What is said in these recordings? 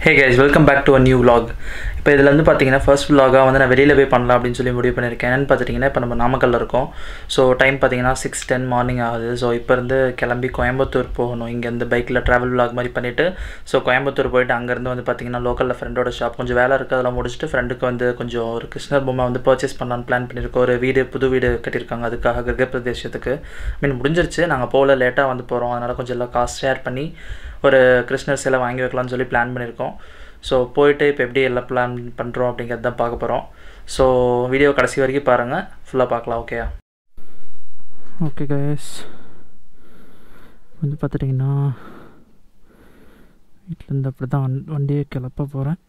Hey guys welcome back to a new vlog இப்போ இதில் வந்து பார்த்தீங்கன்னா ஃபர்ஸ்ட் vlog-ஆ வந்து நான் வெளியில் போய் பண்ணலாம் அப்படின்னு சொல்லி முடிவு பண்ணியிருக்கேன் என்னென்னு பார்த்துட்டிங்கன்னா இப்போ நம்ம நாமக்கல்ல இருக்கோம் ஸோ டைம் பார்த்தீங்கன்னா சிக்ஸ் டென் மார்னிங் ஆகுது ஸோ இப்போ இருந்து கிளம்பி கோயம்புத்தூர் போகணும் இங்கேருந்து பைக்கில் ட்ராவல் vlog மாதிரி பண்ணிவிட்டு ஸோ கோயம்புத்தூர் போயிட்டு அங்கேருந்து வந்து பார்த்தீங்கன்னா லோக்கலில் ஃப்ரெண்டோட ஷாப் கொஞ்சம் வேலை இருக்குது அதெல்லாம் முடிச்சுட்டு ஃப்ரெண்டுக்கு வந்து கொஞ்சம் ஒரு கிருஷ்ணர் பொம்மை வந்து பர்ச்சேஸ் பண்ணலான்னு பிளான் பண்ணியிருக்கோம் ஒரு வீடு புது வீடு கட்டியிருக்காங்க அதுக்காக கிரக பிரதேசத்துக்கு மீன் முடிஞ்சிருச்சு நாங்கள் போகல லேட்டாக வந்து போகிறோம் அதனால் கொஞ்சம் எல்லாம் காசு ஷேர் பண்ணி ஒரு கிருஷ்ணர் சிலை வாங்கி வைக்கலாம்னு சொல்லி பிளான் பண்ணியிருக்கோம் ஸோ போயிட்டு இப்போ எப்படி எல்லாம் பிளான் பண்ணுறோம் அப்படிங்கிறது தான் பார்க்க போகிறோம் ஸோ வீடியோ கடைசி வரைக்கும் பாருங்கள் ஃபுல்லாக பார்க்கலாம் ஓகே ஓகே கைஸ் வந்து பார்த்துட்டிங்கன்னா வீட்டிலேருந்து அப்படி தான் வண்டியை கிளப்ப போகிறேன்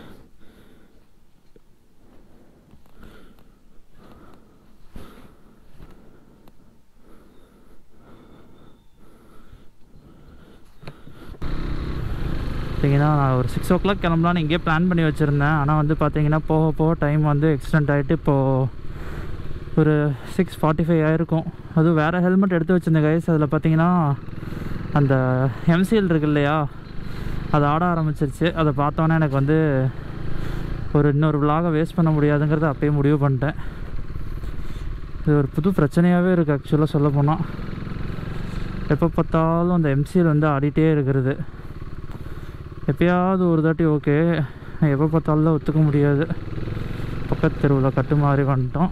பார்த்தீங்கன்னா நான் ஒரு சிக்ஸ் ஓ கிளாக் கிளம்பலான்னு இங்கேயே பிளான் பண்ணி வச்சுருந்தேன் ஆனால் வந்து பார்த்தீங்கன்னா போக போக டைம் வந்து எக்ஸ்டெண்ட் ஆகிட்டு இப்போது ஒரு சிக்ஸ் ஃபார்ட்டி ஃபைவ் ஆயிருக்கும் அதுவும் வேறு ஹெல்மெட் எடுத்து வச்சுருந்தேன் கைஸ் அதில் பார்த்தீங்கன்னா அந்த எம்சிஎல் இருக்கு இல்லையா அது ஆட ஆரம்பிச்சிருச்சு அதை பார்த்தோன்னே எனக்கு வந்து ஒரு இன்னொரு விலாகை வேஸ்ட் பண்ண முடியாதுங்கிறத அப்பயே முடிவு பண்ணிட்டேன் இது ஒரு புது பிரச்சனையாகவே இருக்குது ஆக்சுவலாக சொல்ல போனால் எப்போ பார்த்தாலும் அந்த எம்சிஎல் வந்து ஆடிட்டே இருக்கிறது எப்பயாவது ஒரு தாட்டி ஓகே எப்போ பார்த்தாலும் தான் ஒத்துக்க முடியாது பக்கத்து தெருவில் கட்டு மாதிரி வந்துட்டோம்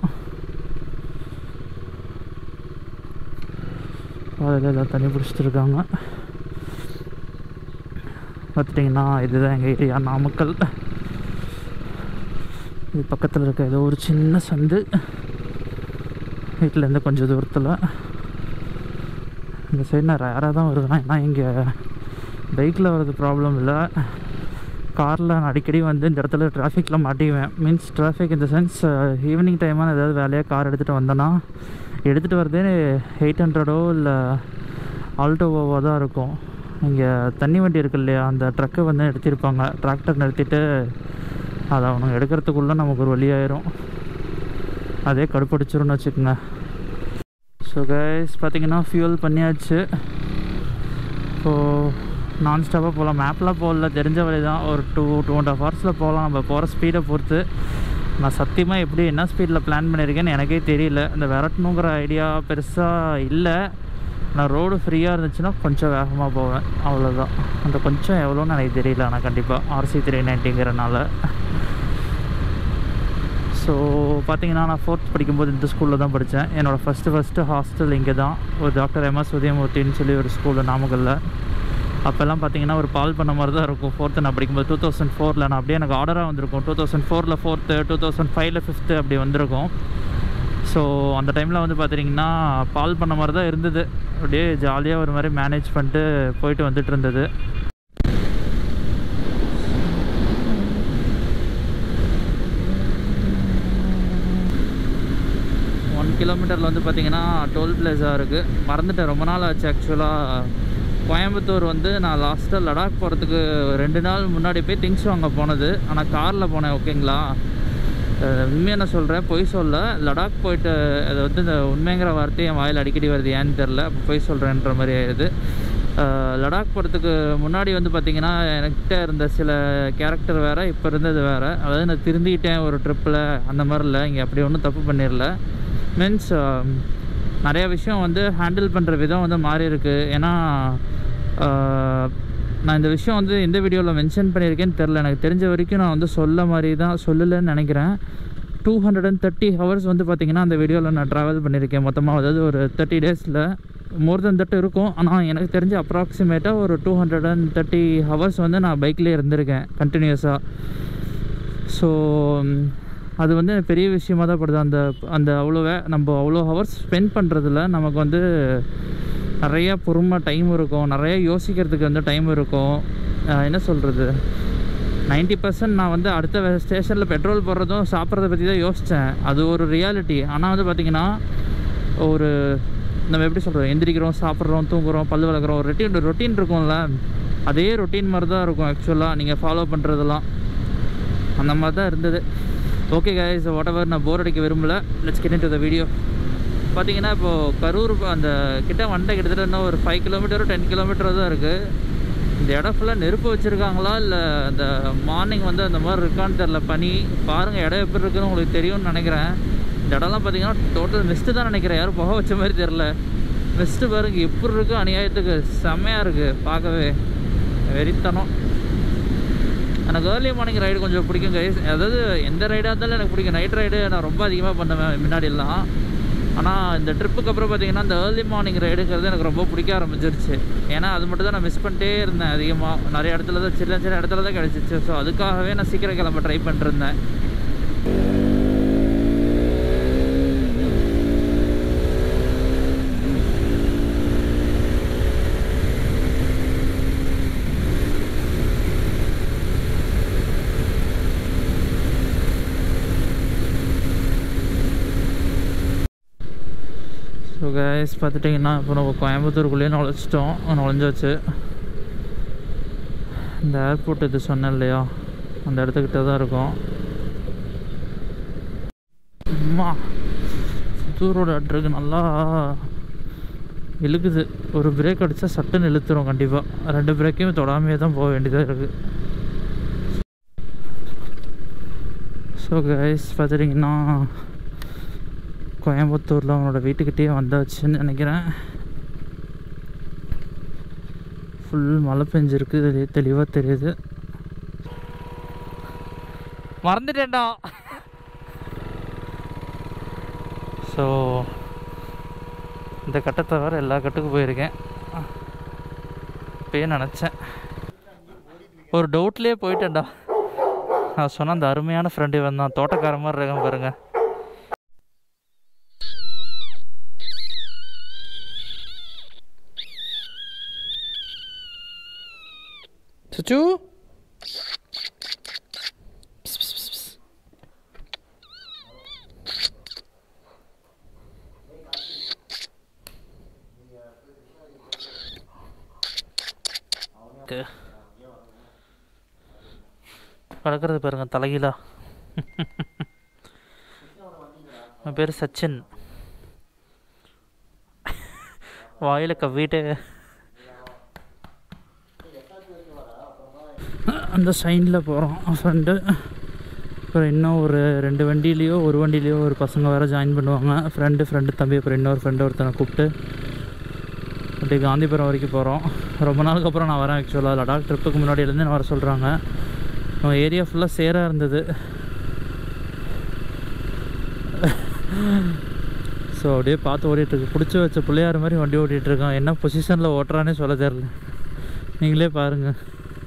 அதில் எல்லாம் தண்ணி பிடிச்சிட்டு இருக்காங்க பார்த்துட்டிங்கன்னா இதுதான் எங்கள் ஏரியா நாமக்கல் இது பக்கத்தில் இருக்க ஏதோ ஒரு சின்ன சந்து வீட்டிலேருந்து கொஞ்சம் தூரத்தில் இந்த சைடு நான் ரேராக தான் வருவேன் ஏன்னா இங்கே பைக்கில் வர்றது ப்ராப்ளம் இல்லை காரில் நான் அடிக்கடி வந்து இந்த இடத்துல டிராஃபிக்கில் மாட்டிக்குவேன் மீன்ஸ் டிராஃபிக் இந்த சென்ஸ் ஈவினிங் டைமாக ஏதாவது வேலையாக கார் எடுத்துகிட்டு வந்தேன்னா எடுத்துகிட்டு வரதே எயிட் ஹண்ட்ரடோ இல்லை ஆல்டோவோவோ தான் இருக்கும் இங்கே தண்ணி வண்டி இருக்கு இல்லையா அந்த ட்ரக்கை வந்து நிறுத்தியிருப்பாங்க டிராக்டர் நிறுத்திட்டு அதை அவனுங்க எடுக்கிறதுக்குள்ளே நமக்கு ஒரு வழியாயிரும் அதே கடுப்படிச்சிரும்னு வச்சுக்கோங்க ஸோ கைஸ் பார்த்தீங்கன்னா ஃபியூல் பண்ணியாச்சு இப்போது நான் ஸ்டாப்பாக போகலாம் மேப்லாம் போகல தெரிஞ்ச வழி தான் ஒரு டூ டூ அண்ட் ஹாஃப் ஹவர்ஸில் போகலாம் நம்ம போகிற ஸ்பீடை பொறுத்து நான் சத்தியமாக எப்படி என்ன ஸ்பீடில் பிளான் பண்ணியிருக்கேன்னு எனக்கே தெரியல இந்த விரட்டணுங்கிற ஐடியா பெருசாக இல்லை நான் ரோடு ஃப்ரீயாக இருந்துச்சுன்னா கொஞ்சம் வேகமாக போவேன் அவ்வளோதான் அந்த கொஞ்சம் எவ்வளோன்னு எனக்கு தெரியல ஆனால் கண்டிப்பாக ஆர்சி த்ரீ நைன்ட்டிங்கிறனால ஸோ பார்த்தீங்கன்னா நான் ஃபோர்த் படிக்கும்போது இந்த ஸ்கூலில் தான் படித்தேன் என்னோடய ஃபஸ்ட்டு ஃபஸ்ட்டு ஹாஸ்டல் இங்கே தான் ஒரு டாக்டர் எம் எஸ் உதயமூர்த்தின்னு சொல்லி ஒரு ஸ்கூலு நாமக்கல்லில் அப்போல்லாம் பார்த்தீங்கன்னா ஒரு பால் பண்ண மாதிரி தான் இருக்கும் ஃபோர்த்து நான் படிக்கும்போது டூ தௌசண்ட் ஃபோரில் நான் அப்படியே எனக்கு ஆர்டராக வந்திருக்கும் டூ தௌசண்ட் ஃபோரில் ஃபோர்த்து டூ தௌசண்ட் ஃபைவ்ல ஃபிஃப்த்து அப்படி வந்திருக்கும் ஸோ அந்த டைமில் வந்து பார்த்திங்கன்னா பால் பண்ண மாதிரி தான் இருந்தது அப்படியே ஜாலியாக ஒரு மாதிரி மேனேஜ் பண்ணிட்டு போயிட்டு வந்துட்டு இருந்தது ஒன் கிலோமீட்டரில் வந்து பார்த்திங்கன்னா டோல் பிளேஸாக இருக்குது மறந்துட்டேன் ரொம்ப நாள் ஆச்சு ஆக்சுவலாக கோயம்புத்தூர் வந்து நான் லாஸ்ட்டாக லடாக் போகிறதுக்கு ரெண்டு நாள் முன்னாடி போய் திங்ஸ் வாங்க போனது ஆனால் காரில் போனேன் ஓகேங்களா உண்மையாக நான் சொல்கிறேன் பொய் சொல்ல லடாக் போயிட்டு அது வந்து இந்த உண்மைங்கிற வார்த்தை என் வாயில் அடிக்கடி வருது ஏன்னு தெரில அப்போ பொய் சொல்கிறேன்ற மாதிரி ஆயிடுது லடாக் போகிறதுக்கு முன்னாடி வந்து பார்த்திங்கன்னா என்கிட்ட இருந்த சில கேரக்டர் வேறு இப்போ இருந்தது வேறு அதாவது நான் திருந்திக்கிட்டேன் ஒரு ட்ரிப்பில் அந்த மாதிரி இல்லை இங்கே அப்படி ஒன்றும் தப்பு பண்ணிடல மீன்ஸ் நிறைய விஷயம் வந்து ஹேண்டில் பண்ணுற விதம் வந்து மாறி இருக்குது ஏன்னா நான் இந்த விஷயம் வந்து எந்த வீடியோவில் மென்ஷன் பண்ணியிருக்கேன்னு தெரில எனக்கு தெரிஞ்ச வரைக்கும் நான் வந்து சொல்ல மாதிரி தான் சொல்லலைன்னு நினைக்கிறேன் two hundred and thirty hours வந்து பார்த்திங்கன்னா அந்த வீடியோவில் நான் ட்ராவல் பண்ணியிருக்கேன் மொத்தமாக அதாவது ஒரு தேர்ட்டி டேஸில் மோர் தென் தட் இருக்கும் ஆனால் எனக்கு தெரிஞ்ச அப்ராக்சிமேட்டாக ஒரு two hundred and thirty hours வந்து நான் பைக்லேயே இருந்திருக்கேன் கண்டினியூஸாக ஸோ அது வந்து பெரிய விஷயமாக தான் படுது அந்த அந்த அவ்வளோவே நம்ம அவ்வளோ ஹவர்ஸ் ஸ்பெண்ட் பண்ணுறதுல நமக்கு வந்து நிறைய பொறுமை டைம் இருக்கும் நிறைய யோசிக்கிறதுக்கு வந்து டைம் இருக்கும் என்ன சொல்கிறது நைன்ட்டி பர்சன்ட் நான் வந்து அடுத்த ஸ்டேஷனில் பெட்ரோல் போடுறதும் சாப்பிட்றத பற்றி தான் யோசித்தேன் அது ஒரு ரியாலிட்டி ஆனால் வந்து பார்த்திங்கன்னா ஒரு நம்ம எப்படி சொல்கிறோம் எந்திரிக்கிறோம் சாப்பிட்றோம் தூங்குறோம் பல் வளர்க்குறோம் ஒரு ரொட்டீன் ரொட்டீன் இருக்கும்ல அதே ரொட்டீன் மாதிரி தான் இருக்கும் ஆக்சுவலாக நீங்கள் ஃபாலோ பண்ணுறதெல்லாம் அந்த மாதிரி தான் இருந்தது ஓகே கைஸ் வாட் எவர் நான் போர் அடிக்க விரும்பல let's get into the video பார்த்தீங்கன்னா இப்போது கரூர் அந்த கிட்ட வண்டை கிட்டத்தட்ட இன்னும் ஒரு ஃபைவ் கிலோமீட்டரும் டென் கிலோமீட்டர் தான் இருக்குது இந்த இடம் ஃபுல்லாக நெருப்பு வச்சுருக்காங்களா இல்லை இந்த மார்னிங் வந்து அந்த மாதிரி இருக்கான்னு தெரில பனி பாருங்கள் இடம் எப்படி இருக்குன்னு உங்களுக்கு தெரியும்னு நினைக்கிறேன் இந்த இடம்லாம் பார்த்தீங்கன்னா டோட்டல் மிஸ்ட்டு தான் நினைக்கிறேன் யாரும் புகை வச்ச மாதிரி தெரில மிஸ்ட்டு பாருங்க எப்படி இருக்குது அநியாயத்துக்கு செம்மையாக இருக்குது பார்க்கவே வெறித்தனம் எனக்கு ஏர்லி மார்னிங் ரைடு கொஞ்சம் பிடிக்கும் கைஸ் அதாவது எந்த ரைடாக இருந்தாலும் எனக்கு பிடிக்கும் நைட் ரைடு நான் ரொம்ப அதிகமாக பண்ணுவேன் முன்னாடிலாம் ஆனால் இந்த ட்ரிப்புக்கு அப்புறம் பார்த்தீங்கன்னா இந்த ஏர்லி மார்னிங் ரைடுங்கிறது எனக்கு ரொம்ப பிடிக்க ஆரம்பிச்சிருச்சு ஏன்னா அது மட்டும் தான் நான் மிஸ் பண்ணிட்டே இருந்தேன் அதிகமாக நிறைய இடத்துல தான் சின்ன சின்ன இடத்துல தான் கிடச்சிச்சு ஸோ அதுக்காகவே நான் சீக்கிரம் கிளம்ப ட்ரை பண்ணிருந்தேன் ஸோ கைஸ் பார்த்துட்டிங்கன்னா இப்போ நம்ம கோயம்புத்தூருக்குள்ளேயே நுழைச்சிட்டோம் நுழைஞ்சாச்சு இந்த ஏர்போர்ட் இது சொன்னேன் இல்லையா அந்த இடத்துக்கிட்ட தான் இருக்கும் அம்மா புத்தூரோட அட்ருக்கு நல்லா இழுக்குது ஒரு பிரேக் அடித்தா சட்டுன்னு இழுத்துரும் கண்டிப்பாக ரெண்டு பிரேக்கையும் தொடாமையே தான் போக வேண்டியதாக இருக்குது ஸோ கைஸ் பார்த்துட்டிங்கன்னா கோயம்புத்தூரில் அவனோட வீட்டுக்கிட்டே வந்தாச்சுன்னு நினைக்கிறேன் ஃபுல் மழை பெஞ்சிருக்கு தெளி தெளிவாக தெரியுது மறந்துட்டேன்டா ஸோ இந்த கட்டத்தை வர எல்லா கட்டுக்கும் போயிருக்கேன் இப்பயே நினச்சேன் ஒரு டவுட்லேயே போயிட்டேன்டா நான் சொன்ன அந்த அருமையான ஃப்ரெண்டு இவன் தான் தோட்டக்கார மாதிரி இருக்கான் பாருங்க சுச்சு பறக்கிறது பாருங்க தலைகீழா என் பேர் சச்சின் வாயில் கவ்விட்டு அந்த சைனில் போகிறோம் ஃப்ரெண்டு அப்புறம் இன்னும் ஒரு ரெண்டு வண்டியிலையோ ஒரு வண்டியிலையோ ஒரு பசங்க வேறு ஜாயின் பண்ணுவாங்க ஃப்ரெண்டு ஃப்ரெண்டு தம்பி அப்புறம் இன்னொரு ஃப்ரெண்டு ஒருத்தனை கூப்பிட்டு அப்படியே காந்திபுரம் வரைக்கும் போகிறோம் ரொம்ப நாளுக்கு அப்புறம் நான் வரேன் ஆக்சுவலாக லடாக் ட்ரிப்புக்கு முன்னாடியிலேருந்து நான் வர சொல்கிறாங்க நம்ம ஏரியா ஃபுல்லாக சேராக இருந்தது ஸோ அப்படியே பார்த்து ஓடிட்டுருக்கு பிடிச்சி வச்ச பிள்ளையார் மாதிரி வண்டி ஓட்டிகிட்ருக்கான் என்ன பொசிஷனில் ஓட்டுறானே சொல்ல தெரில நீங்களே பாருங்கள்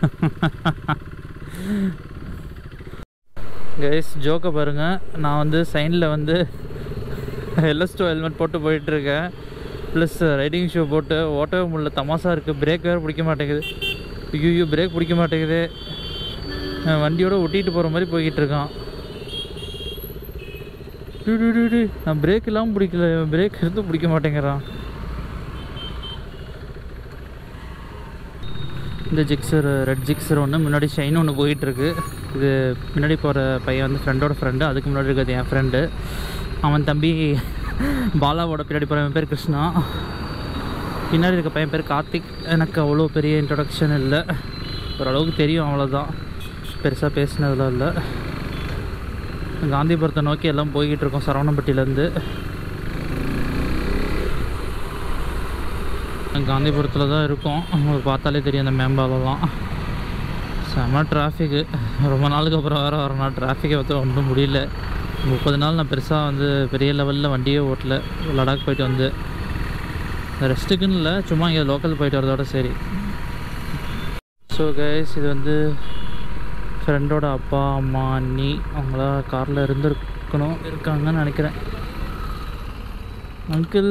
கைஸ் ஜோக்கை பாருங்கள் நான் வந்து சைனில் வந்து எல்எஸ்டோ ஹெல்மெட் போட்டு போயிட்டுருக்கேன் ப்ளஸ் ரைடிங் ஷூ போட்டு ஓட்டவே முடியல தமாசா இருக்குது பிரேக் வேறு பிடிக்க மாட்டேங்குது ஐயோ பிரேக் பிடிக்க மாட்டேங்குது அஹ் வண்டியோட ஒட்டிட்டு போகிற மாதிரி போய்கிட்டு இருக்கான் டு, டு, டு, டு. நான் பிரேக் இல்லாமல் பிடிக்கல பிரேக் எடுத்து பிடிக்க மாட்டேங்கிறான் இந்த ஜிக்ஸர் ரெட் ஜிக்ஸர் ஒன்று முன்னாடி ஷைன் ஒன்று போயிட்டுருக்கு இது முன்னாடி போகிற பையன் வந்து ஃப்ரெண்டோட ஃப்ரெண்டு அதுக்கு முன்னாடி இருக்கிறது என் ஃப்ரெண்டு அவன் தம்பி பாலாவோட பின்னாடி போகிற பேர் கிருஷ்ணா பின்னாடி இருக்க பையன் பேர் கார்த்திக் எனக்கு அவ்வளோ பெரிய இன்ட்ரடக்ஷன் இல்லை ஓரளவுக்கு தெரியும் அவ்வளோதான் பெருசாக பேசினதெல்லாம் இல்லை காந்திபுரத்தை நோக்கி எல்லாம் போய்கிட்டு இருக்கோம் சரவணம்பட்டியிலேருந்து காந்திபுரத்தில் தான் இருக்கோம் உங்களுக்கு பார்த்தாலே தெரியும் அந்த மேம்பாலம்லாம் செம டிராஃபிக்கு ரொம்ப நாளுக்கு அப்புறம் வேறு வரணும் டிராஃபிக்கை வந்து ஒன்றும் முடியல முப்பது நாள் நான் பெருசாக வந்து பெரிய லெவலில் வண்டியே ஓட்டல லடாக் போயிட்டு வந்து ரெஸ்ட்டுக்குன்னு இல்லை சும்மா இங்கே லோக்கல் போயிட்டு வரதோட சரி ஸோ கைஸ் இது வந்து ஃப்ரெண்டோட அப்பா அம்மா அண்ணி அவங்களாம் காரில் இருந்திருக்கணும் இருக்காங்கன்னு நினைக்கிறேன் அங்கிள்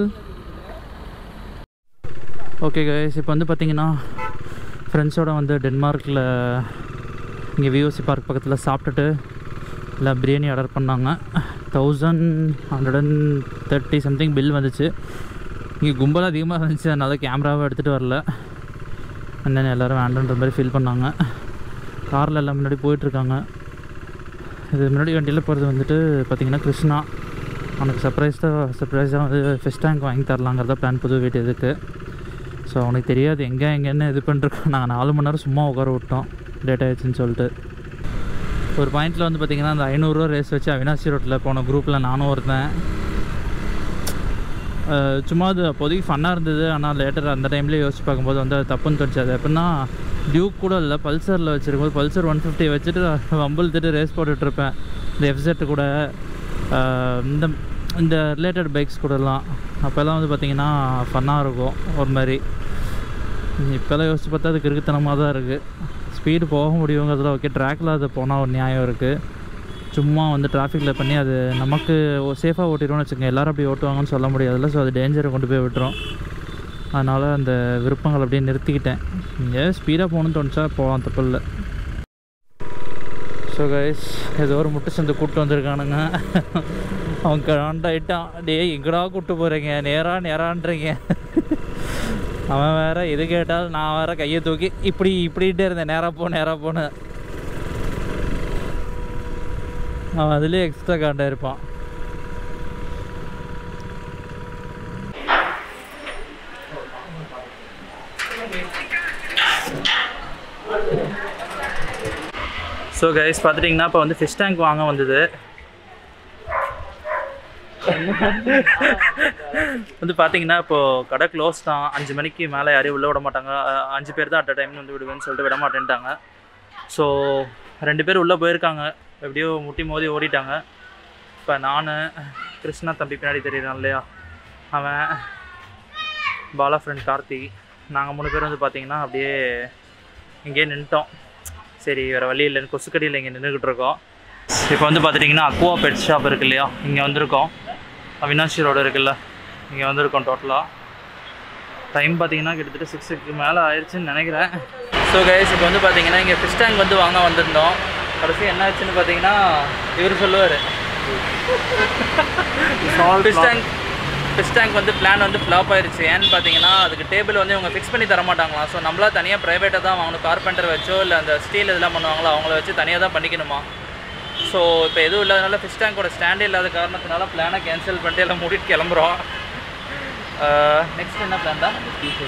ஓகே கைஸ் இப்போ வந்து பார்த்தீங்கன்னா ஃப்ரெண்ட்ஸோட வந்து டென்மார்க்கில் இங்கே விஓசி பார்க் பக்கத்தில் சாப்பிட்டுட்டு இல்லை பிரியாணி ஆர்டர் பண்ணாங்க thousand hundred and thirty something bill வந்துச்சு இங்கே கும்பல் அதிகமாக இருந்துச்சு அதனால் கேமராவை எடுத்துகிட்டு வரல அண்ணன் எல்லோரும் வேண்டான்ற மாதிரி ஃபீல் பண்ணாங்க காரில் எல்லாம் முன்னாடி போயிட்டுருக்காங்க இது முன்னாடி வண்டியில் போகிறது வந்துட்டு பார்த்திங்கன்னா கிருஷ்ணா அவனுக்கு சர்ப்ரைஸ் தான் சர்ப்ரைஸாக வந்து ஃபிஷ் டேங்க் வாங்கி தரலாங்கிறத பிளான் புது வீட்டு இதுக்கு ஸோ அவனுக்கு தெரியாது எங்கே எங்கேன்னு இது பண்ணிருக்கோம் நாங்கள் நாலு மணி நேரம் சும்மா உட்கார விட்டோம் லேட் ஆயிடுச்சுன்னு சொல்லிட்டு ஒரு பாயிண்டில் வந்து பார்த்திங்கன்னா அந்த ஐநூறுரூவா ரேஸ் வச்சு அவினாசி ரோட்டில் போன குரூப்பில் நானும் ஒருத்தன் அஹ் சும்மா அது அப்போதைக்கு ஃபன்னாக இருந்தது ஆனால் லேட்டர் அந்த டைம்லேயே யோசிச்சு பார்க்கும்போது வந்து அது தப்புன்னு தோணுச்சு அது எப்படின்னா டியூக் கூட இல்லை பல்சரில் வச்சுருக்கும்போது பல்சர் ஒன் ஃபிஃப்டி வச்சுட்டு வம்புழுத்துட்டு ரேஸ் போட்டுட்ருப்பேன் இந்த எஃப்செட் கூட அஹ் இந்த இந்த ரிலேட்டட் பைக்ஸ் கூடலாம் அப்போல்லாம் வந்து பார்த்திங்கன்னா ஃபன்னாக இருக்கும் ஒரு மாதிரி இப்போல்லாம் யோசிச்சு பார்த்தா அது கிறுக்குத்தனமாக தான் இருக்குது ஸ்பீடு போக முடியுங்கிறதுல ஓகே ட்ராக்கில் அது போனால் ஒரு நியாயம் இருக்குது சும்மா வந்து டிராஃபிக்கில் பண்ணி அது நமக்கு சேஃபாக ஓட்டிடுவோம்னு வச்சுக்கோங்க எல்லாரும் அப்படி ஓட்டுவாங்கன்னு சொல்ல முடியாதுல்ல ஸோ அது டேஞ்சரை கொண்டு போய் விட்டுரும் அதனால் அந்த விருப்பங்கள் அப்படியே நிறுத்திக்கிட்டேன் இங்கே ஸ்பீடாக போகணுன்னு தோணுச்சா போகலாம் தப்பு இல்லை ஸோ கைஸ் ஏதோ ஒரு முட்டை சந்தை கூப்பிட்டு வந்திருக்கானுங்க அவன் காண்டாயிட்டான் டேய் எங்கடா கூப்பிட்டு போகிறீங்க நேரா நேரான்றீங்க அவன் வேற எது கேட்டாலும் நான் வேற கையை தூக்கி இப்படி இப்படின்ட்டே இருந்தேன் நேராக போ நேராக போன்னு அவன் அதுலேயே எக்ஸ்ட்ரா காண்டா இருப்பான் ஸோ கைஸ் பார்த்துட்டிங்கன்னா இப்போ வந்து ஃபிஷ் டேங்க் வாங்க வந்தது வந்து பார்த்தீங்கன்னா இப்போது கடை க்ளோஸ் தான் அஞ்சு மணிக்கு மேலே யாரையும் உள்ளே விட மாட்டாங்க அஹ் அஞ்சு பேர் தான் அட் டைம் வந்து விடுவேன்னு சொல்லிட்டு விட மாட்டேன்ட்டாங்க ஸோ ரெண்டு பேர் உள்ளே போயிருக்காங்க எப்படியோ முட்டி மோதி ஓடிட்டாங்க இப்போ நான் கிருஷ்ணா தம்பி பின்னாடி தெரியுறான் இல்லையா அவன் பாலா ஃப்ரெண்ட் கார்த்தி நாங்கள் மூணு பேர் வந்து பார்த்தீங்கன்னா அப்படியே இங்கேயே நின்ட்டோம் சரி வேறு வழி இல்லைன்னு கொசுக்கடியில் இங்கே நின்றுக்கிட்டு இருக்கோம் இப்போ வந்து பார்த்துட்டிங்கன்னா அக்வா பெட் ஷாப் இருக்கு இல்லையா இங்கே வந்திருக்கோம் அவினாஷி ரோடு இருக்குல்ல இங்கே வந்திருக்கோம் டோட்டலாக டைம் பார்த்தீங்கன்னா கிட்டத்தட்ட சிக்ஸுக்கு மேலே ஆயிடுச்சுன்னு நினைக்கிறேன் ஸோ கைஸ் இப்போ வந்து பார்த்தீங்கன்னா இங்கே ஃபிஷ் டேங்க் வந்து வாங்க வந்திருந்தோம் கடைசி என்ன ஆச்சுன்னு பார்த்தீங்கன்னா இவர் சொல்லுவார் ஃபிஷ் டேங்க் ஃபிஷ் டேங்க் வந்து பிளான் வந்து ஃப்ளாப் ஆயிருச்சு ஏன்னு பார்த்தீங்கன்னா அதுக்கு டேபிள் வந்து இவங்க ஃபிக்ஸ் பண்ணி தர மாட்டாங்களாம் ஸோ நம்மளா தனியாக ப்ரைவேட்டாக தான் வாங்கணும் கார்பெண்டர் வச்சோ இல்லை அந்த ஸ்டீல் இதெல்லாம் பண்ணுவாங்களோ அவங்கள வச்சு தனியாக தான் பண்ணிக்கணுமா ஸோ இப்போ எதுவும் இல்லாதனால ஃபிஷ் டேங்கோட ஸ்டாண்டே இல்லாத காரணத்தினால பிளானை கேன்சல் பண்ணிட்டு எல்லாம் மூடிட்டு கிளம்புறோம் நெக்ஸ்ட் என்ன பிளான் தான்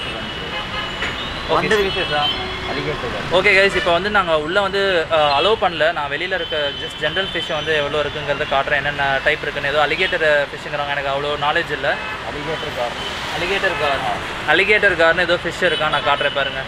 ஓகே தான் ஓகே கைஸ் இப்போ வந்து நாங்கள் உள்ளே வந்து அலோவ் பண்ணல நான் வெளியில் இருக்க ஜஸ்ட் ஜென்ரல் ஃபிஷ் வந்து எவ்வளோ இருக்குங்கிறத காட்டுறேன் என்னென்ன டைப் இருக்குன்னு ஏதோ அலிகேட்டர் ஃபிஷ்ஷுங்கிறாங்க எனக்கு அவ்வளோ நாலேஜ் இல்லை alligator car alligator car alligator கார்னு ஏதோ ஃபிஷ் இருக்கா நான் காட்டுறேன் பாருங்க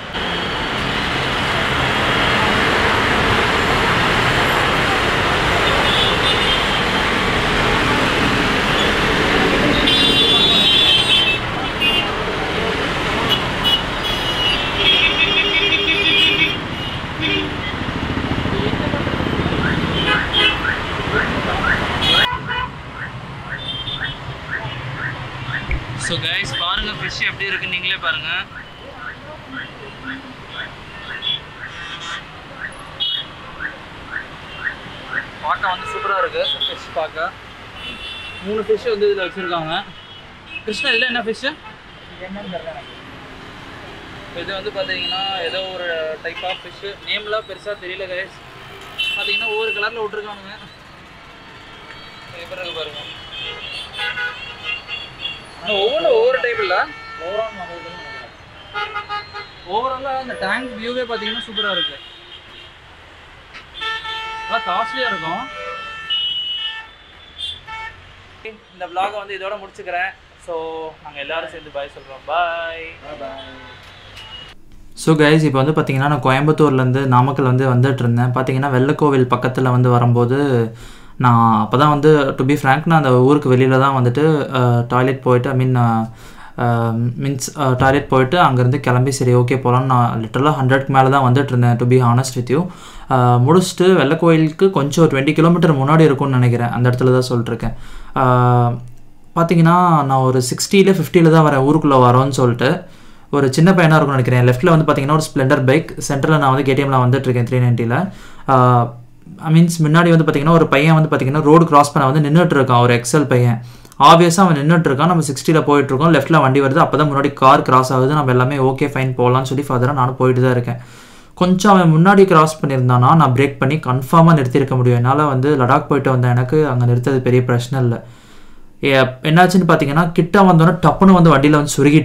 ஸோ கைஸ் பாருங்க ஃபிஷ் எப்படி இருக்குன்னு நீங்களே பாருங்க பார்க்க வந்து சூப்பராக இருக்கு ஃபிஷ் பார்க்க மூணு ஃபிஷ் வந்து இதில் வச்சுருக்காங்க கிருஷ்ணா இதில் என்ன ஃபிஷ்ஷு இது வந்து பார்த்தீங்கன்னா ஏதோ ஒரு டைப் ஆஃப் ஃபிஷ்ஷு நேம்லாம் பெருசாக தெரியல கைஸ் பார்த்தீங்கன்னா ஒவ்வொரு கலரில் விட்ருக்கானுங்க இது பிறகு பாருங்க ஆனால் ஒவ்வொன்றும் ஒவ்வொரு டைப் இல்லை ஓவராலாக அந்த டேங்க் வியூவே பார்த்தீங்கன்னா சூப்பராக இருக்கு நல்லா காஸ்ட்லியாக இருக்கும் இந்த vlog வந்து இதோட முடிச்சுக்கிறேன் ஸோ நாங்கள் எல்லாரும் சேர்ந்து பாய் சொல்கிறோம் பாய் ஸோ கைஸ் இப்போ வந்து பார்த்தீங்கன்னா நான் கோயம்புத்தூர்லேருந்து நாமக்கல் வந்து வந்துட்டு இருந்தேன் பார்த்தீங்கன்னா வெள்ளக்கோவில் பக்கத்தில் வந்து வரும்போது நான் அப்போ தான் வந்து டு பி ஃப்ரேங்க் நான் அந்த ஊருக்கு வெளியில் தான் வந்துட்டு டாய்லெட் போயிட்டு ஐ மீன் மீன்ஸ் டாய்லெட் போயிட்டு அங்கேருந்து கிளம்பி சரி ஓகே போகலான்னு நான் லிட்டரலாக ஹண்ட்ரட்க்கு மேலே தான் வந்துட்டு இருந்தேன் to be honest with you முடிச்சுட்டு வெள்ளக்கோயிலுக்கு கொஞ்சம் டுவெண்ட்டி கிலோமீட்டர் முன்னாடி இருக்கும்னு நினைக்கிறேன் அந்த இடத்துல தான் சொல்லிட்டுருக்கேன் பார்த்தீங்கன்னா நான் ஒரு சிக்ஸ்டியில் ஃபிஃப்டியில் தான் வரேன் ஊருக்குள்ளே வரோன்னு சொல்லிட்டு ஒரு சின்ன பையனாக இருக்கும்னு நினைக்கிறேன் லெஃப்ட்டில் வந்து பார்த்தீங்கன்னா ஒரு ஸ்ப்ளெண்டர் பைக் சென்டரில் நான் வந்து கேடிஎம்ல வந்துட்டுருக்கேன் த்ரீ நைன்ட்டியில் மீன்ஸ் முன்னாடி வந்து பார்த்தீங்கன்னா ஒரு பையன் வந்து பார்த்தீங்கன்னா ரோடு கிராஸ் பண்ண வந்து நின்றுட்டு இருக்கான் ஒரு எக்ஸல் பையன் ஆப்வியஸாக அவன் நின்றுட்டு இருக்கான் நம்ம சிக்ஸ்டியில் போயிட்டு இருக்கோம் லெஃப்ட்டில் வண்டி வருது அப்போ தான் முன்னாடி கார் கிராஸ் ஆகுது நம்ம எல்லாமே ஓகே ஃபைன் போகலான்னு சொல்லி ஃபர்தராக நானும் போயிட்டு தான் இருக்கேன் கொஞ்சம் அவன் முன்னாடி கிராஸ் பண்ணியிருந்தானா நான் பிரேக் பண்ணி கன்ஃபார்மாக நிறுத்தியிருக்க முடியும் என்னால் வந்து லடாக் போயிட்டு வந்தேன் எனக்கு அங்கே நிறுத்தது பெரிய பிரச்சனை இல்லை என்னாச்சுன்னு பார்த்தீங்கன்னா கிட்ட வந்தோன்னே டப்புன்னு வந்து வண்டியில் வந்து சுருகிட்டான்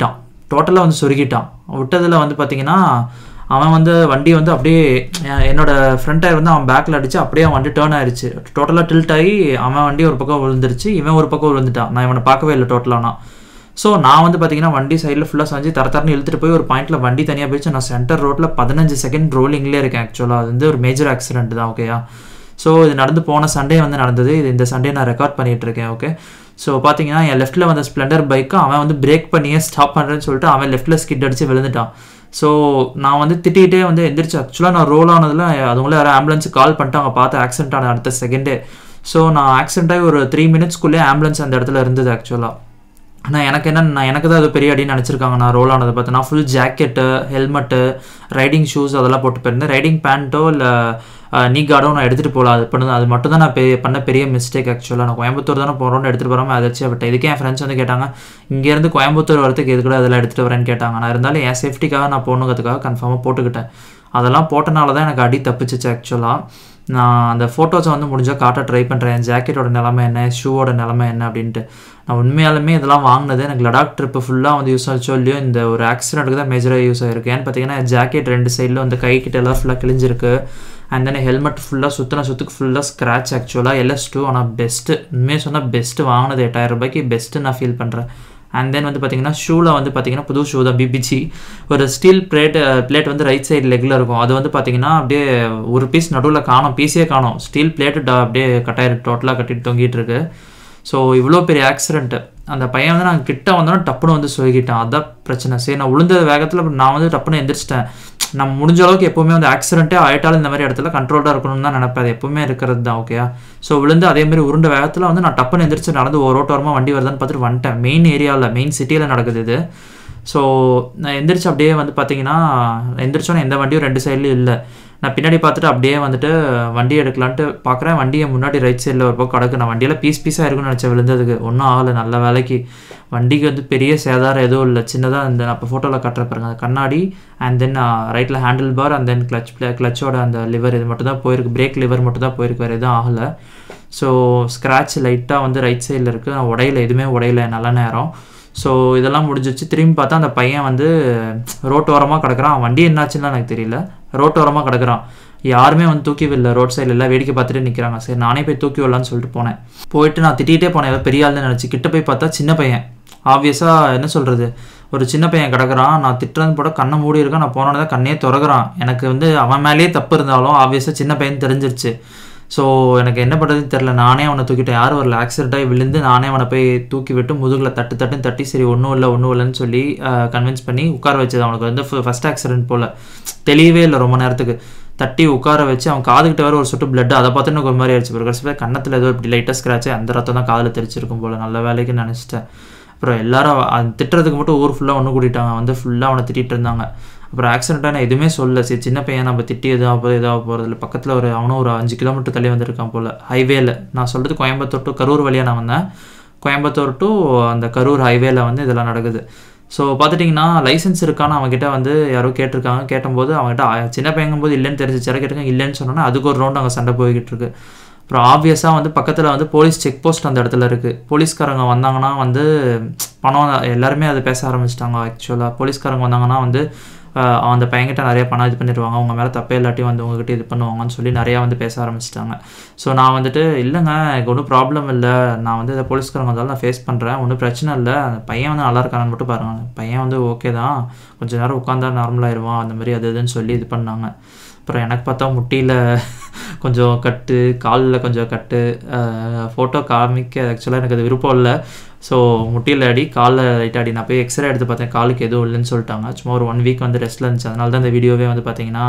டோட்டலாக வந்து சொருகிட்டான் விட்டதில் வந்து பார்த்தீங்கன்னா அவன் வந்து வண்டி வந்து அப்படியே எ- என்னோட ஃப்ரண்ட் டயர் வந்து அவன் பேக்கில் அடிச்சு அப்படியே அவன் வண்டி டேர்ன் ஆயிருச்சு டோட்டலாக டில்ட் ஆகி அவன் வண்டி ஒரு பக்கம் விழுந்துருச்சு இவன் ஒரு பக்கம் விழுந்துட்டான் நான் இவனை பார்க்கவே இல்லை டோட்டலாக நான் ஸோ நான் வந்து பார்த்தீங்கன்னா வண்டி சைடில் ஃபுல்லாக செஞ்சு தர தரன்னு இழுத்துட்டு போய் ஒரு பாயிண்ட்டில் வண்டி தனியாக போயிடுச்சு நான் சென்டர் ரோட்டில் பதினஞ்சு செகண்ட் ரோலிங்லேயே இருக்கேன் ஆக்சுவலாக அது வந்து ஒரு மேஜர் ஆக்சிடென்ட் தான் ஓகேயா ஸோ இது நடந்து போன சண்டே வந்து நடந்தது இது இந்த சண்டே நான் ரெக்கார்ட் பண்ணிட்டு இருக்கேன் ஓகே ஸோ பார்த்தீங்கன்னா என் லெஃப்ட்டில் வந்த ஸ்ப்ளெண்டர் பைக்கு அவன் வந்து பிரேக் பண்ணியே ஸ்டாப் பண்ணுறேன்னு சொல்லிட்டு அவன் லெஃப்ட்டில் ஸ்கிட் அடிச்சு விழுந்துட்டான் ஸோ நான் வந்து திட்டிகிட்டே வந்து எந்திரிச்சு ஆக்சுவலாக நான் ரோல் ஆனதில் அதுங்களே யாரும் ஆம்புலன்ஸுக்கு கால் பண்ணிட்டு அவங்க பார்த்து ஆக்சிடென்ட் ஆன அடுத்த செகண்டே ஸோ நான் ஆக்சிடென்ட் ஆகி ஒரு த்ரீ மினிட்ஸ்க்குள்ளேயே ஆம்புலன்ஸ் அந்த இடத்துல இருந்தது ஆக்சுவலாக ஆனால் எனக்கு என்ன நான் எனக்கு தான் அது பெரிய அடின்னு நினச்சிருக்காங்க நான் ரோல் ஆனதை பார்த்து நான் full jacket helmet riding shoes அதெல்லாம் போட்டு போயிருந்தேன் ரைடிங் பேண்ட்டோ இல்லை நீ கார்டோ நான் எடுத்துகிட்டு போகல அது பண்ணது அது மட்டும் தான் நான் பெரிய பண்ண பெரிய மிஸ்டேக் ஆக்சுவலாக நான் கோயம்புத்தூர் தானே போகிறோன்னு எடுத்துகிட்டு போகாமல் அதை விட்டேன் இதுக்கே என் ஃப்ரெண்ட்ஸ் வந்து கேட்டாங்க இங்கேருந்து கோயம்புத்தூர் வரதுக்கு எது கூட அதெல்லாம் எடுத்துகிட்டு வரேன்னு கேட்டாங்க நான் இருந்தாலும் என் சேஃப்டிக்காக நான் போகணுங்கிறதுக்காக கன்ஃபார்மாக போட்டுக்கிட்டேன் அதெல்லாம் போட்டனால தான் எனக்கு அடி தப்பிச்சிச்சு ஆக்சுவலாக நான் அந்த ஃபோட்டோஸை வந்து முடிஞ்சால் காட்ட ட்ரை பண்ணுறேன் என் ஜாக்கெட்டோட நிலமை என்ன ஷூவோட நிலமை என்ன அப்படின்ட்டு நான் உண்மையாலுமே இதெல்லாம் வாங்கினது எனக்கு லடாக் ட்ரிப்பு ஃபுல்லாக வந்து யூஸ் ஆச்சோ இல்லையோ இந்த ஒரு ஆக்சிடென்ட்டுக்கு தான் மேஜராக யூஸ் ஆயிருக்கு ஏன்னு பார்த்தீங்கன்னா ஜாக்கெட் ரெண்டு சைடில் வந்து கை கிட்ட எல்லாம் ஃபுல்லாக கிழிஞ்சிருக்கு அண்ட் தென் ஹெல்மெட் ஃபுல்லாக சுற்றின சுற்றுக்கு ஃபுல்லாக ஸ்க்ராட்ச் ஆக்சுவலாக எல்எஸ் டூ ஆனால் பெஸ்ட்டு உண்மையாக சொன்னால் பெஸ்ட்டு வாங்கினது எட்டாயிரம் ரூபாய்க்கு பெஸ்ட்டு நான் ஃபீல் பண்ணுறேன் அண்ட் தென் வந்து பார்த்தீங்கன்னா ஷூவில் வந்து பார்த்தீங்கன்னா புது ஷூ தான் பிபிஜி ஒரு ஸ்டீல் பிளேட் பிளேட் வந்து ரைட் சைடு லெக்கில் இருக்கும் அது வந்து பார்த்தீங்கன்னா அப்படியே ஒரு பீஸ் நடுவில் காணும் பீஸே காணும் ஸ்டீல் பிளேட்டு அப்படியே கட்டாயிரு டோட்டலாக கட்டிட்டு தொங்கிட்டு இருக்கு ஸோ இவ்வளோ பெரிய ஆக்சிடென்ட்டு அந்த பையன் வந்து நான் கிட்ட வந்தோன்னா டப்புன்னு வந்து சொருகிட்டான் அதான் பிரச்சனை சரி நான் விழுந்த வேகத்தில் நான் வந்து டப்புன்னு எந்திரிச்சிட்டேன் நம்ம முடிஞ்ச அளவுக்கு எப்போவுமே வந்து ஆக்சிடென்ட்டே ஆயிட்டாலும் இந்த மாதிரி இடத்துல கண்ட்ரோல்டாக இருக்கணும்னு தான் நினைப்பேன் அது எப்பவுமே இருக்கிறது தான் ஓகேயா ஸோ விழுந்து அதே மாதிரி உருண்ட வேகத்தில் வந்து நான் டப்புன்னு எந்திரிச்சு நடந்து ஒரு ரோட்டோரமாக வண்டி வருதான்னு பார்த்துட்டு வந்துட்டேன் மெயின் ஏரியாவில் மெயின் சிட்டியில் நடக்குது இது ஸோ நான் எந்திரிச்சு அப்படியே வந்து பார்த்தீங்கன்னா எந்திரிச்சோன்னே எந்த வண்டியும் ரெண்டு சைட்லையும் இல்லை நான் பின்னாடி பார்த்துட்டு அப்படியே வந்துட்டு வண்டி எடுக்கலான்ட்டு பார்க்குறேன் வண்டியை முன்னாடி ரைட் சைடில் ஒரு பக்கம் கிடக்கு நான் வண்டியில் பீஸ் பீஸாக இருக்குன்னு நினச்சேன் விழுந்ததுக்கு ஒன்றும் ஆகலை நல்ல வேலைக்கு வண்டிக்கு வந்து பெரிய சேதாரம் எதுவும் இல்லை சின்னதாக இந்த நான் இப்போ ஃபோட்டோவில் கட்டுற பாருங்க அந்த கண்ணாடி அண்ட் தென் ரைட்டில் handle bar and then clutch கிளச்சோட அந்த லிவர் இது மட்டும் தான் போயிருக்கு பிரேக் லிவர் மட்டும் தான் போயிருக்கு வேறு எதுவும் ஆகலை ஸோ ஸ்க்ராட்ச் லைட்டாக வந்து ரைட் சைடில் இருக்குது நான் உடையில எதுவுமே உடையில நல்ல நேரம் ஸோ இதெல்லாம் முடிஞ்சிச்சு திரும்பி பார்த்தா அந்த பையன் வந்து ரோட்டோரமாக கிடக்குறான் அவன் வண்டி என்னாச்சுன்னு எனக்கு தெரியல ரோட்டோரமாக கிடக்குறான் யாருமே வந்து தூக்கி விடல ரோட் சைடில் எல்லாம் வேடிக்கை பார்த்துட்டு நிற்கிறாங்க சரி நானே போய் தூக்கி விடலான்னு சொல்லிட்டு போனேன் போயிட்டு நான் திட்டிகிட்டே போனேன் ஏதோ பெரிய ஆள்னு நினச்சி கிட்ட போய் பார்த்தா சின்ன பையன் ஆப்வியஸாக என்ன சொல்கிறது ஒரு சின்ன பையன் கிடக்குறான் நான் திட்டுறது போட கண்ணை மூடி இருக்கேன் நான் போனோட தான் கண்ணே திறகுறான் எனக்கு வந்து அவன் மேலேயே தப்பு இருந்தாலும் ஆப்வியஸாக சின்ன பையன் தெரிஞ்சிருச்சு ஸோ எனக்கு என்ன பண்ணுறதுன்னு தெரில நானே அவனை தூக்கிட்டேன் யாரும் வரல ஆக்சிடென்ட் ஆகி விழுந்து நானே அவனை போய் தூக்கி விட்டு முதுகில் தட்டு தட்டுன்னு தட்டி சரி ஒன்றும் இல்லை ஒன்றும் இல்லைன்னு சொல்லி கன்வின்ஸ் பண்ணி உட்கார வச்சது அவனுக்கு வந்து ஃபஸ்ட் ஆக்சிடென்ட் போல் தெளியவே இல்லை ரொம்ப நேரத்துக்கு தட்டி உட்கார வச்சு அவன் காதுகிட்ட வேறு ஒரு சொட்டு பிளட் அதை பார்த்து எனக்கு ஒரு மாதிரி ஆயிடுச்சு பிறகு கடைசியில் கன்னத்தில் ஏதோ இப்படி லைட்டாக ஸ்க்ராட்ச் அந்த ரத்தம் தான் காதில் தெரிச்சிருக்கும் போல் நல்ல வேலைக்கு நினச்சிட்டேன் அப்புறம் எல்லாரும் அது திட்டுறதுக்கு மட்டும் ஊர் ஃபுல்லாக ஒன்று கூட்டிட்டாங்க வந்து ஃபுல்லாக அவனை திட்டிகிட்டு இருந்தாங்க அப்புறம் ஆக்சிடென்ட்டாக நான் எதுவுமே சொல்ல சரி சின்ன பையன் நம்ம திட்டி எதாவது போகுது எதாவது போகிறதில்ல பக்கத்தில் ஒரு அவனும் ஒரு அஞ்சு கிலோமீட்டர் தள்ளி வந்திருக்கான் போல் ஹைவேல நான் சொல்கிறது கோயம்புத்தூர் டு கரூர் வழியாக நான் வந்தேன் கோயம்புத்தூர் டு அந்த கரூர் ஹைவேல வந்து இதெல்லாம் நடக்குது ஸோ பார்த்துட்டிங்கன்னா லைசன்ஸ் இருக்கான்னு அவங்ககிட்ட வந்து யாரோ கேட்டிருக்காங்க கேட்டபோது அவங்ககிட்ட ஆ- சின்ன பையங்கும்போது இல்லைன்னு தெரிஞ்சிச்சு யாரோ கேட்டிருக்காங்க இல்லைன்னு சொன்னோன்னா அதுக்கு ஒரு ரவுண்ட் அங்கே சண்டை போய்கிட்டு இருக்கு அப்புறம் ஆப்வியஸாக வந்து பக்கத்தில் வந்து போலீஸ் செக் போஸ்ட் அந்த இடத்துல இருக்குது போலீஸ்காரங்க வந்தாங்கன்னா வந்து பணம் எல்லாருமே அதை பேச ஆரம்பிச்சிட்டாங்க ஆக்சுவலாக போலீஸ்காரங்க வந்தாங்கன்னா வந்து ஆஹ், அந்த பையன்கிட்ட நிறைய பணம் இது பண்ணிடுவாங்க அவங்க மேலே தப்பே இல்லாட்டி வந்து உங்ககிட்ட இது பண்ணுவாங்கன்னு சொல்லி நிறையா வந்து பேச ஆரம்பிச்சிட்டாங்க ஸோ நான் வந்துட்டு இல்லைங்க எனக்கு ஒன்றும் ப்ராப்ளம் இல்லை நான் வந்து இதை போலீஸ்காரங்க வந்தாலும் நான் ஃபேஸ் பண்ணுறேன் ஒன்றும் பிரச்சனை இல்லை அந்த பையன் வந்து நல்லா இருக்கானு மட்டும் பாருங்க அந்த பையன் வந்து ஓகே தான் கொஞ்ச நேரம் உட்காந்தா நார்மலாயிருவான் அந்த மாதிரி அது இதுன்னு சொல்லி இது பண்ணாங்க அப்புறம் எனக்கு பார்த்தா முட்டியில் கொஞ்சம் கட்டு காலில் கொஞ்சம் கட்டு ஃபோட்டோ காமிக்க ஆக்சுவலாக எனக்கு அது விருப்பம் இல்லை ஸோ முட்டியில் அடி காலில் லைட் அடி நான் போய் எக்ஸ்ரே எடுத்து பார்த்தேன் காலுக்கு எதுவும் இல்லைன்னு சொல்லிட்டாங்க சும்மா ஒரு ஒன் வீக் வந்து ரெஸ்ட்டில் இருந்துச்சு அதனால தான் இந்த வீடியோவே வந்து பார்த்தீங்கன்னா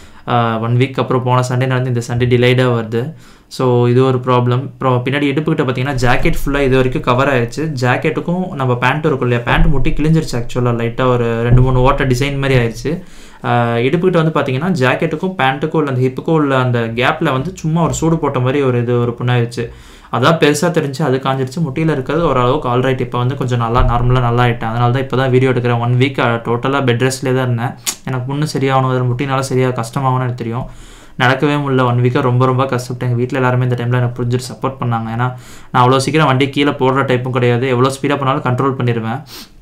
ஒன் வீக் அப்புறம் போன சண்டே நடந்து இந்த சண்டே டிலைடாக வருது ஸோ இது ஒரு ப்ராப்ளம் அப்புறம் பின்னாடி இடுப்புக்கிட்ட பார்த்தீங்கன்னா ஜாக்கெட் ஃபுல்லாக இது வரைக்கும் கவர் ஆயிடுச்சு ஜாக்கெட்டுக்கும் நம்ம பேண்ட் இருக்கும் இல்லையா பேண்ட் முட்டி கிழிஞ்சிருச்சு ஆக்சுவலாக லைட்டாக ஒரு ரெண்டு மூணு ஓட்ட டிசைன் மாதிரி ஆயிடுச்சு ஆஹ் இடுப்புக்கிட்ட வந்து பார்த்தீங்கன்னா ஜாக்கெட்டுக்கும் பேண்ட்டுக்கும் உள்ள அந்த ஹிப்புக்கும் உள்ள அந்த கேப்பில் வந்து சும்மா ஒரு சூடு போட்ட மாதிரி ஒரு இது ஒரு புண்ணாயிருச்சு அதான் பெருசாக தெரிஞ்சு அது காஞ்சிருச்சு முட்டியில் இருக்கிறது ஓரளவுக்கு ஆல்ரைட் இப்போ வந்து கொஞ்சம் நல்லா நார்மலாக நல்லா ஆயிட்டேன் அதனால தான் இப்போ தான் வீடியோ எடுக்கிறேன் ஒன் வீக் டோட்டலாக பெட் ரெஸ்ட்லேயே தான் இருந்தேன் எனக்கு புண்ணு சரியாகணும் அதில் முட்டினால சரியாக கஷ்டமாகணும்னு எனக்கு தெரியும் நடக்கவே முடியல ஒன் வீக்காக ரொம்ப ரொம்ப கஷ்டப்பட்டேன் எங்கள் வீட்டில் எல்லாருமே இந்த டைமில் எனக்கு புரிஞ்சுட்டு சப்போர்ட் பண்ணாங்க ஏன்னா நான் அவ்வளோ சீக்கிரம் வண்டி கீழே போடுற டைப்பும் கிடையாது எவ்வளோ ஸ்பீடாக பண்ணாலும் கண்ட்ரோல் பண்ணிடுவேன்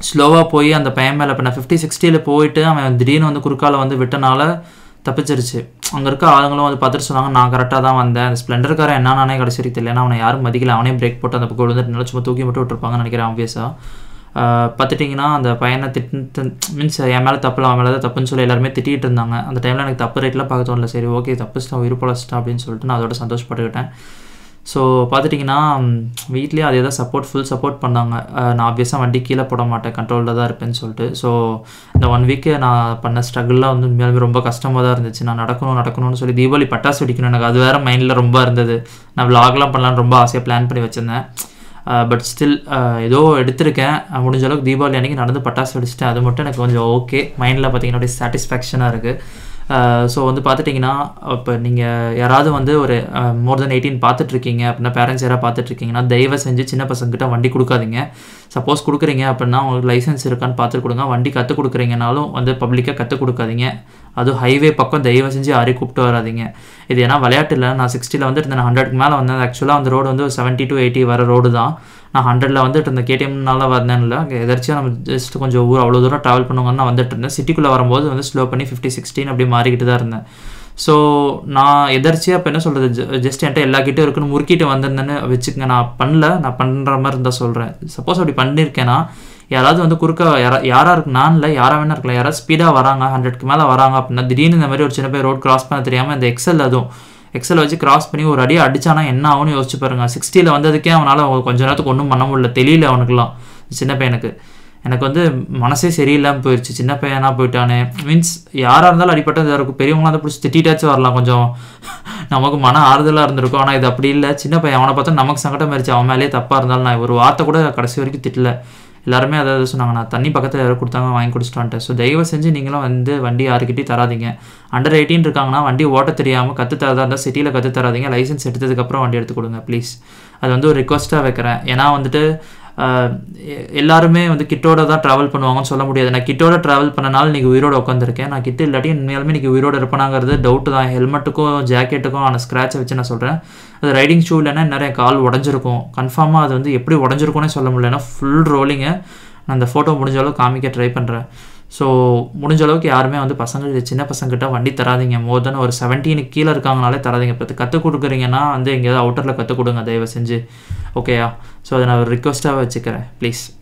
ஸ்லோவாக போய் அந்த பையன் மேலே இப்போ நான் ஃபிஃப்டி சிக்ஸ்டியில் போயிட்டு அவன் திடீர்னு வந்து குறுக்கால வந்து விட்டனால தப்பிச்சிருச்சு அங்கே இருக்க ஆளுங்களும் வந்து பார்த்துட்டு சொன்னாங்க நான் கரெக்டாக தான் வந்தேன் அந்த ஸ்ப்ளெண்டர்காரன் என்ன நானே கடைசி வரைக்கும் தெரியல ஏன்னா அவனை யாரும் மதிக்கல அவனே பிரேக் போட்டு அந்த பக்கம் விழுந்துட்டு சும்மா தூக்கி மட்டும் விட்டுருப்பாங்கன்னு நினைக்கிறேன் ஆப்வியஸாக பார்த்துட்டிங்கன்னா அந்த பையனை திட்டு மீன்ஸ் என் மேலே தப்பு அவன் மேலே தான் தப்புன்னு சொல்லி எல்லாருமே திட்டிகிட்டு இருந்தாங்க அந்த டைமில் எனக்கு தப்பு ரேட்லாம் பார்க்க தோணல சரி ஓகே தப்புச்சிட்டேன் உயிர் பொழச்சிட்டேன் அப்படின்னு சொல்லிட்டு நான் அதோட சந்தோஷப்பட்டுக்கிட்டேன் ஸோ பார்த்துட்டிங்கன்னா வீட்லேயே அதே தான் சப்போர்ட் ஃபுல் சப்போர்ட் பண்ணாங்க அஹ் நான் ஆப்வியஸாக வண்டி கீழே போட மாட்டேன் கண்ட்ரோலில் தான் இருப்பேன்னு சொல்லிட்டு ஸோ இந்த ஒன் வீக்கு நான் பண்ண ஸ்ட்ரகிள்லாம் வந்து உண்மையாலுமே ரொம்ப கஷ்டமாக தான் இருந்துச்சு நான் நடக்கணும் நடக்கணும்னு சொல்லி தீபாவளி பட்டாசு வெடிக்கணும் எனக்கு அது வேறு மைண்டில் ரொம்ப இருந்தது நான் vlogலாம் பண்ணலான்னு ரொம்ப ஆசையாக பிளான் பண்ணி வச்சுருந்தேன் பட் ஸ்டில் ஏதோ எடுத்திருக்கேன் அஹ் முடிஞ்ச அளவுக்கு தீபாவளி அன்றைக்கி நடந்து பட்டாசு வெடிச்சிட்டேன் அது மட்டும் எனக்கு கொஞ்சம் ஓகே மைண்டில் பார்த்தீங்கன்னா அப்படியே சாட்டிஸ்ஃபேக்ஷனாக இருக்குது ஸோ வந்து பார்த்துட்டிங்கன்னா இப்போ நீங்கள் யாராவது வந்து ஒரு மோர் தென் எயிட்டீன் பார்த்துட்ருக்கீங்க அப்படின்னா பேரண்ட்ஸ் யாராவது பார்த்துட்ருக்கீங்கன்னா தயவு செஞ்சு சின்ன பசங்கக்கிட்ட வண்டி கொடுக்காதீங்க சப்போஸ் கொடுக்குறீங்க அப்படின்னா உங்களுக்கு லைசன்ஸ் இருக்கான்னு பார்த்துட்டு கொடுங்க வண்டி கற்றுக் கொடுக்குறீங்கனாலும் வந்து பப்ளிக்காக கற்றுக் கொடுக்காதீங்க அதுவும் ஹைவே பக்கம் தயவு செஞ்சு யாரையும் கூப்பிட்டு வராதீங்க இது ஏன்னா விளையாட்டு இல்லை நான் சிக்ஸ்டியில் வந்துட்டு இருந்தேன் ஹண்ட்ரட்க்கு மேலே வந்தேன் ஆக்சுவலாக அந்த ரோடு வந்து ஒரு செவன்ட்டி டு எயிட்டி வர ரோடு தான் நான் ஹண்ட்ரடில் வந்துட்டு இருந்தேன் கேடிஎம்னால வந்தேன் இல்லை அங்கே எதர்ச்சியாக நம்ம ஜஸ்ட் கொஞ்சம் ஊர் அவ்வளோ தூரம் ட்ராவல் பண்ணுவாங்கன்னு நான் வந்துட்டு இருந்தேன் சிட்டிக்குள்ளே வரும்போது வந்து ஸ்லோ பண்ணி ஃபிஃப்டி சிக்ஸ்டீன் அப்படி மாறிக்கிட்டு தான் இருந்தேன் ஸோ நான் எதர்ச்சியாக இப்போ என்ன சொல்கிறது ஜஸ்ட் என்கிட்ட எல்லா கிட்டே இருக்குன்னு முறுக்கிட்டு வந்திருந்தேன்னு வச்சுக்கங்க நான் பண்ணல நான் பண்ணுற மாதிரி இருந்தால் சொல்கிறேன் சப்போஸ் அப்படி பண்ணியிருக்கேன்னா யாராவது வந்து குறுக்க யாரா யாராக இருக்கு நான் இல்லை யாராக வேணா இருக்கலாம் யாராவது ஸ்பீடாக வராங்க ஹண்ட்ரட்க்கு மேலே வராங்க அப்படின்னா திடீர்னு இந்த மாதிரி ஒரு சின்ன பேர் ரோட் கிராஸ் பண்ண தெரியாமல் இந்த எக்ஸல் அதுவும் எக்ஸல் வச்சு கிராஸ் பண்ணி ஒரு அடி அடிச்சானா என்ன ஆகும்னு யோசிச்சு பாருங்க சிக்ஸ்டியில் வந்ததுக்கே அவனால் கொஞ்ச நேரத்துக்கு ஒன்றும் பண்ண முடியல தெரியல அவனுக்குலாம் சின்ன பையனுக்கு எனக்கு வந்து மனசே சரியில்லாமல் போயிடுச்சு சின்ன பையனா போயிட்டானே மீன்ஸ் யாராக இருந்தாலும் அடிப்பட்ட இருக்கும் பெரியவங்களாம் அதை பிடிச்சி திட்டாச்சும் வரலாம் கொஞ்சம் நமக்கு மன ஆறுதலாக இருந்திருக்கும் ஆனால் இது அப்படி இல்லை சின்ன பையன் அவனை பார்த்தா நமக்கு சங்கடம் மாறிச்சு அவன் மேலேயே தப்பாக இருந்தாலும் நான் ஒரு வார்த்தை கூட கடைசி வரைக்கும் திட்டல எல்லாருமே அதாவது சொன்னாங்க நான் தண்ணி பக்கத்தில் யாரும் கொடுத்தாங்க வாங்கி குடிச்சிட்டு வந்துட்டேன் ஸோ தயவு செஞ்சு நீங்களும் வந்து வண்டி யாருக்கிட்டையும் தராதீங்க அண்டர் எயிட்டீன் இருக்காங்கன்னா வண்டி ஓட்ட தெரியாமல் கற்று தரதா இருந்தால் சிட்டியில் கற்று தராதீங்க லைசன்ஸ் எடுத்ததுக்கப்புறம் வண்டி எடுத்து கொடுங்க ப்ளீஸ் அது வந்து ஒரு ரிக்வஸ்ட்டாக வைக்கிறேன் ஏன்னா வந்துட்டு ஆஹ் எ- எல்லாருமே வந்து கிட்டோட தான் ட்ராவல் பண்ணுவாங்கன்னு சொல்ல முடியாது நான் கிட்டோட ட்ராவல் பண்ணனால இன்றைக்கி உயிரோட உட்காந்துருக்கேன் நான் கிட்ட இல்லாட்டி உண்மையாலுமே இன்றைக்கி உயிரோட இருப்பேனாங்கிறது டவுட்டு தான் ஹெல்மெட்டுக்கும் ஜாக்கெட்டுக்கும் ஆன ஸ்க்ராட்சை வச்சு நான் சொல்கிறேன் அது ரைடிங் ஷூ இல்லைன்னா நிறைய கால் உடஞ்சிருக்கும் கன்ஃபார்மாக அது வந்து எப்படி உடஞ்சிருக்கும்னே சொல்ல முடியல ஏன்னா ஃபுல் ரோலிங்கு நான் அந்த ஃபோட்டோ முடிஞ்ச அளவுக்கு காமிக்க ட்ரை பண்ணுறேன் ஸோ முடிஞ்ச அளவுக்கு யாருமே வந்து பசங்க சின்ன பசங்கிட்ட வண்டி தராதீங்க மோர் தென் ஒரு செவன்டீனுக்கு கீழே இருக்காங்கனாலே தராதீங்க இப்போ கற்றுக் கொடுக்குறீங்கன்னா வந்து எங்கேயாவது அவுட்டரில் கற்றுக் கொடுங்க தயவு செஞ்சு ஓகேயா ஸோ அதை நான் ஒரு ரிக்வஸ்ட்டாக வச்சுக்கிறேன் ப்ளீஸ்